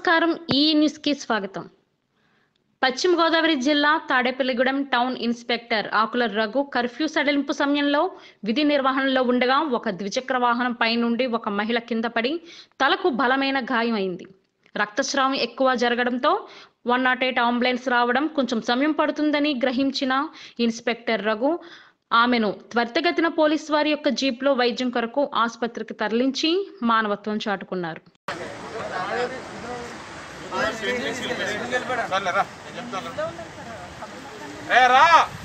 నమస్కారం ఈ న్యూస్కి స్వాగతం పశ్చిమ గోదావరి జిల్లా Tadepalligudem town inspector Akula Raghu curfew సడలింపు సమయంలో విధి నిర్వహణలో ఉండగా ఒక ద్విచక్ర వాహనం పై నుండి ఒక మహిళ కింద పడి తలకు బలమైన గాయమైంది రక్తస్రావం ఎక్కువ జరగడంతో వన్ నాట్ ఎయిట్ అంబులెన్స్ రావడం కొంచెం సమయం పడుతుందని గ్రహించిన ఇన్స్పెక్టర్ రఘు ఆమెను త్వరితగతిన పోలీస్ వారి యొక్క జీప్లో వైద్యం కొరకు ఆసుపత్రికి తరలించి మానవత్వం చాటుకున్నారు సర్లే రా నేను చెప్తాను ఏ రా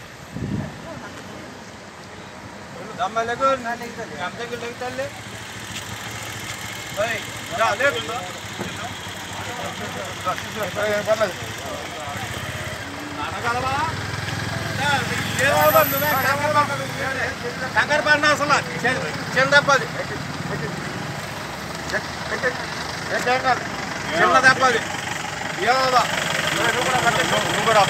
దమ్మలకు గంటకి లెగుతాలే ఓయ్ రా లే పర్లేదు అనగలవా కంగారు పడిన అసలు చిన్న దెబ్బది చిన్న దెబ్బది ఏమవుదా నువ్వు కూడా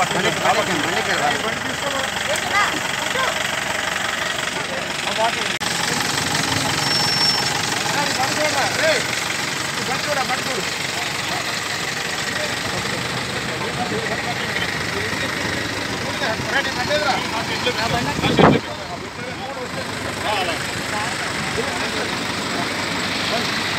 Thank